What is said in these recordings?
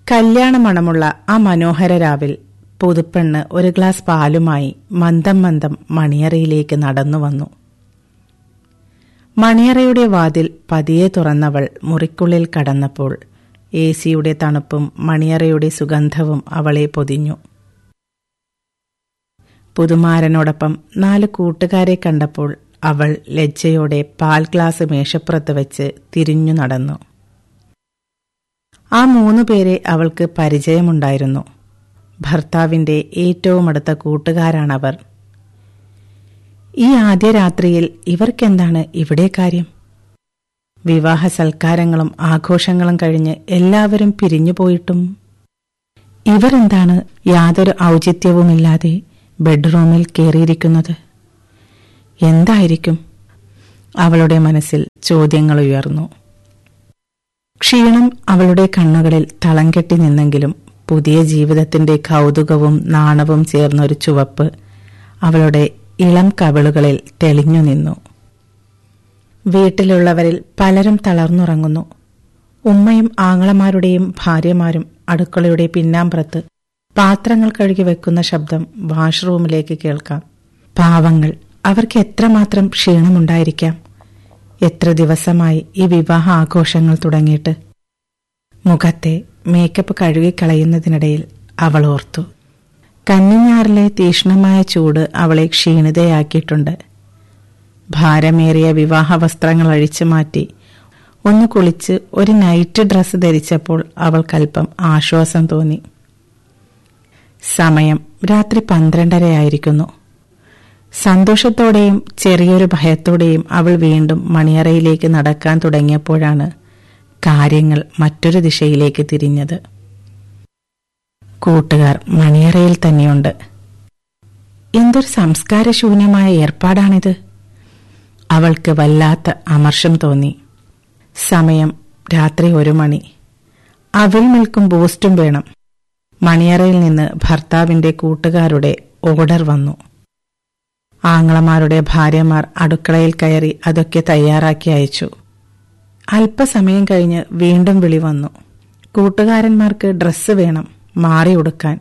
കല്യാണ മണമുള്ള ആ മനോഹര രാവിൽ പുതുപ്പെണ്ണ് ഒരു ഗ്ലാസ് പാലുമായി മന്ദം മന്ദം മണിയറയിലേക്ക് നടന്നു വന്നു മണിയറയുടെ വാതിൽ പതിയെ തുറന്നവൾ മുറിക്കുള്ളിൽ കടന്നപ്പോൾ എ സിയുടെ തണുപ്പും മണിയറയുടെ സുഗന്ധവും അവളെ പൊതിഞ്ഞു പുതുമാരനോടൊപ്പം നാല് കൂട്ടുകാരെ കണ്ടപ്പോൾ അവൾ ലജ്ജയോടെ പാൽ ഗ്ലാസ് മേശപ്പുറത്ത് വെച്ച് തിരിഞ്ഞു നടന്നു ആ മൂന്നു പേരെ അവൾക്ക് പരിചയമുണ്ടായിരുന്നു ഭർത്താവിന്റെ ഏറ്റവും അടുത്ത കൂട്ടുകാരാണവർ ഈ ആദ്യ രാത്രിയിൽ ഇവർക്കെന്താണ് ഇവിടെ കാര്യം വിവാഹ സൽക്കാരങ്ങളും ആഘോഷങ്ങളും കഴിഞ്ഞ് എല്ലാവരും പിരിഞ്ഞുപോയിട്ടും ഇവരെന്താണ് യാതൊരു ഔചിത്യവുമില്ലാതെ ബെഡ്റൂമിൽ കയറിയിരിക്കുന്നത് എന്തായിരിക്കും അവളുടെ മനസ്സിൽ ചോദ്യങ്ങൾ ഉയർന്നു ക്ഷീണം അവളുടെ കണ്ണുകളിൽ തളം കെട്ടി നിന്നെങ്കിലും പുതിയ ജീവിതത്തിന്റെ കൗതുകവും നാണവും ചേർന്നൊരു ചുവപ്പ് അവളുടെ ഇളം കവിളുകളിൽ തെളിഞ്ഞു നിന്നു വീട്ടിലുള്ളവരിൽ പലരും തളർന്നുറങ്ങുന്നു ഉമ്മയും ആങ്ങളമാരുടെയും ഭാര്യമാരും അടുക്കളയുടെ പിന്നാമ്പുറത്ത് പാത്രങ്ങൾ കഴുകി വെക്കുന്ന ശബ്ദം വാഷ്റൂമിലേക്ക് കേൾക്കാം പാവങ്ങൾ അവർക്ക് എത്രമാത്രം ക്ഷീണമുണ്ടായിരിക്കാം എത്ര ദിവസമായി ഈ വിവാഹ ആഘോഷങ്ങൾ തുടങ്ങിയിട്ട് മുഖത്തെ മേക്കപ്പ് കഴുകിക്കളയുന്നതിനിടയിൽ അവൾ ഓർത്തു കന്നിഞ്ഞാറിലെ തീഷ്ണമായ ചൂട് അവളെ ക്ഷീണിതയാക്കിയിട്ടുണ്ട് ഭാരമേറിയ വിവാഹ വസ്ത്രങ്ങൾ അഴിച്ചു മാറ്റി ഒന്ന് കുളിച്ച് ഒരു നൈറ്റ് ഡ്രസ്സ് ധരിച്ചപ്പോൾ അവൾക്കല്പം ആശ്വാസം തോന്നി സമയം രാത്രി പന്ത്രണ്ടരയായിരിക്കുന്നു സന്തോഷത്തോടെയും ചെറിയൊരു ഭയത്തോടെയും അവൾ വീണ്ടും മണിയറയിലേക്ക് നടക്കാൻ തുടങ്ങിയപ്പോഴാണ് കാര്യങ്ങൾ മറ്റൊരു ദിശയിലേക്ക് തിരിഞ്ഞത് കൂട്ടുകാർ മണിയറയിൽ തന്നെയുണ്ട് എന്തൊരു സംസ്കാരശൂന്യമായ ഏർപ്പാടാണിത് അവൾക്ക് വല്ലാത്ത അമർഷം തോന്നി സമയം രാത്രി ഒരു മണി അവിൽ മിൽക്കും ബൂസ്റ്റും വേണം മണിയറയിൽ നിന്ന് ഭർത്താവിന്റെ കൂട്ടുകാരുടെ ഓർഡർ വന്നു ആങ്ങളമാരുടെ ഭാര്യമാർ അടുക്കളയിൽ കയറി അതൊക്കെ തയ്യാറാക്കി അയച്ചു അല്പസമയം കഴിഞ്ഞ് വീണ്ടും വിളി വന്നു കൂട്ടുകാരന്മാർക്ക് ഡ്രസ്സ് വേണം മാറി ഉടുക്കാൻ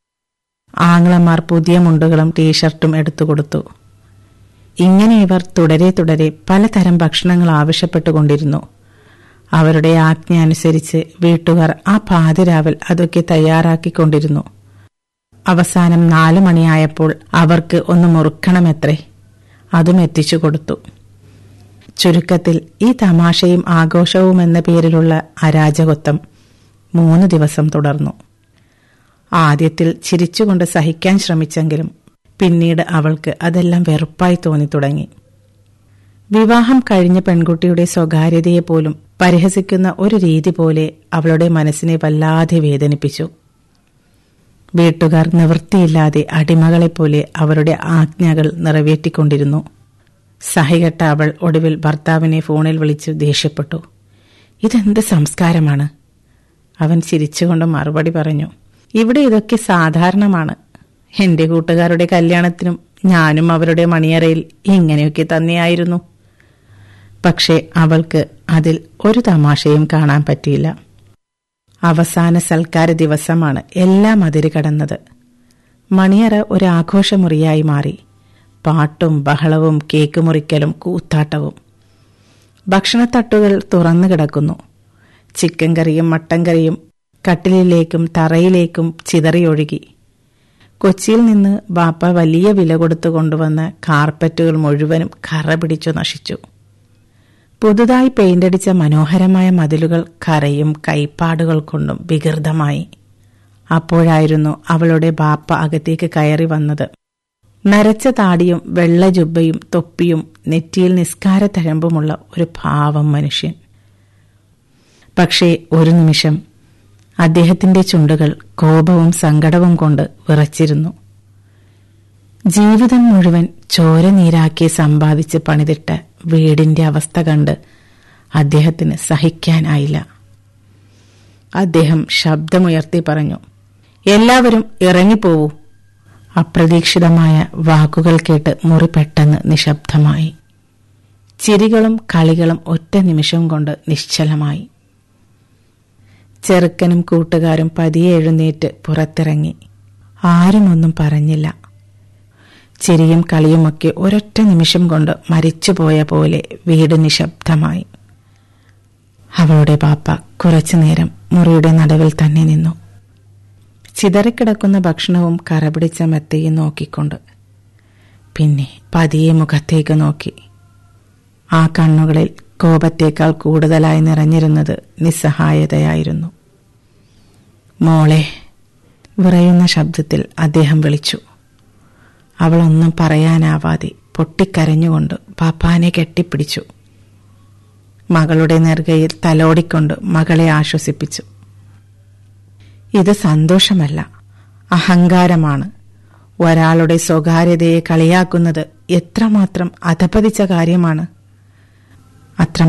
ആങ്ങളമാർ പുതിയ മുണ്ടുകളും ടീഷർട്ടും എടുത്തുകൊടുത്തു ഇങ്ങനെ ഇവർ തുടരെ തുടരെ പലതരം ഭക്ഷണങ്ങൾ ആവശ്യപ്പെട്ടുകൊണ്ടിരുന്നു അവരുടെ ആജ്ഞ അനുസരിച്ച് വീട്ടുകാർ ആ പാതിരാവിൽ അതൊക്കെ തയ്യാറാക്കിക്കൊണ്ടിരുന്നു അവസാനം നാലു മണിയായപ്പോൾ അവർക്ക് ഒന്ന് മുറുക്കണമെത്രേ അതും എത്തിച്ചു കൊടുത്തു ചുരുക്കത്തിൽ ഈ തമാശയും ആഘോഷവും എന്ന പേരിലുള്ള അരാജകത്വം മൂന്ന് ദിവസം തുടർന്നു ആദ്യത്തിൽ ചിരിച്ചുകൊണ്ട് സഹിക്കാൻ ശ്രമിച്ചെങ്കിലും പിന്നീട് അവൾക്ക് അതെല്ലാം വെറുപ്പായി തോന്നി തുടങ്ങി വിവാഹം കഴിഞ്ഞ പെൺകുട്ടിയുടെ സ്വകാര്യതയെ പോലും പരിഹസിക്കുന്ന ഒരു രീതി പോലെ അവളുടെ മനസ്സിനെ വല്ലാതെ വേദനിപ്പിച്ചു വീട്ടുകാർ നിവൃത്തിയില്ലാതെ അടിമകളെപ്പോലെ അവരുടെ ആജ്ഞകൾ നിറവേറ്റിക്കൊണ്ടിരുന്നു സഹികെട്ട അവൾ ഒടുവിൽ ഭർത്താവിനെ ഫോണിൽ വിളിച്ച് ദേഷ്യപ്പെട്ടു ഇതെന്ത് സംസ്കാരമാണ് അവൻ ചിരിച്ചുകൊണ്ട് മറുപടി പറഞ്ഞു ഇവിടെ ഇതൊക്കെ സാധാരണമാണ് എന്റെ കൂട്ടുകാരുടെ കല്യാണത്തിനും ഞാനും അവരുടെ മണിയറയിൽ ഇങ്ങനെയൊക്കെ തന്നെയായിരുന്നു പക്ഷേ അവൾക്ക് അതിൽ ഒരു തമാശയും കാണാൻ പറ്റിയില്ല അവസാന സൽക്കാര ദിവസമാണ് എല്ലാം അതിര് കടന്നത് മണിയറ ഒരു ആഘോഷമുറിയായി മാറി പാട്ടും ബഹളവും കേക്ക് മുറിക്കലും കൂത്താട്ടവും ഭക്ഷണത്തട്ടുകൾ തുറന്നു കിടക്കുന്നു ചിക്കൻ കറിയും മട്ടൻ കറിയും കട്ടിലിലേക്കും തറയിലേക്കും ചിതറിയൊഴുകി കൊച്ചിയിൽ നിന്ന് ബാപ്പ വലിയ വില കൊടുത്തു കൊണ്ടുവന്ന കാർപ്പറ്റുകൾ മുഴുവനും കറ പിടിച്ചു നശിച്ചു പുതുതായി പെയിന്റടിച്ച മനോഹരമായ മതിലുകൾ കറയും കൈപ്പാടുകൾ കൊണ്ടും വികൃതമായി അപ്പോഴായിരുന്നു അവളുടെ ബാപ്പ അകത്തേക്ക് കയറി വന്നത് നരച്ച താടിയും വെള്ള ജുബയും തൊപ്പിയും നെറ്റിയിൽ നിസ്കാര തഴമ്പുമുള്ള ഒരു പാവം മനുഷ്യൻ പക്ഷേ ഒരു നിമിഷം അദ്ദേഹത്തിന്റെ ചുണ്ടുകൾ കോപവും സങ്കടവും കൊണ്ട് വിറച്ചിരുന്നു ജീവിതം മുഴുവൻ ചോര നീരാക്കി സമ്പാദിച്ച് പണിതിട്ട വീടിന്റെ അവസ്ഥ കണ്ട് അദ്ദേഹത്തിന് സഹിക്കാനായില്ല അദ്ദേഹം ശബ്ദമുയർത്തി പറഞ്ഞു എല്ലാവരും ഇറങ്ങിപ്പോവൂ അപ്രതീക്ഷിതമായ വാക്കുകൾ കേട്ട് മുറി പെട്ടെന്ന് നിശബ്ദമായി ചിരികളും കളികളും ഒറ്റ നിമിഷം കൊണ്ട് നിശ്ചലമായി ചെറുക്കനും കൂട്ടുകാരും പതിയെ എഴുന്നേറ്റ് പുറത്തിറങ്ങി ആരും ഒന്നും പറഞ്ഞില്ല ചിരിയും കളിയുമൊക്കെ ഒരൊറ്റ നിമിഷം കൊണ്ട് മരിച്ചുപോയ പോലെ വീട് നിശബ്ദമായി അവളുടെ പാപ്പ കുറച്ചുനേരം മുറിയുടെ നടുവിൽ തന്നെ നിന്നു ചിതറിക്കിടക്കുന്ന ഭക്ഷണവും കറപിടിച്ച മെത്തയും നോക്കിക്കൊണ്ട് പിന്നെ പതിയെ മുഖത്തേക്ക് നോക്കി ആ കണ്ണുകളിൽ കോപത്തേക്കാൾ കൂടുതലായി നിറഞ്ഞിരുന്നത് നിസ്സഹായതയായിരുന്നു മോളെ വിറയുന്ന ശബ്ദത്തിൽ അദ്ദേഹം വിളിച്ചു അവളൊന്നും പറയാനാവാതെ പൊട്ടിക്കരഞ്ഞുകൊണ്ട് പാപ്പാനെ കെട്ടിപ്പിടിച്ചു മകളുടെ നെറുകയിൽ തലോടിക്കൊണ്ട് മകളെ ആശ്വസിപ്പിച്ചു ഇത് സന്തോഷമല്ല അഹങ്കാരമാണ് ഒരാളുടെ സ്വകാര്യതയെ കളിയാക്കുന്നത് എത്രമാത്രം അധപതിച്ച കാര്യമാണ് അത്ര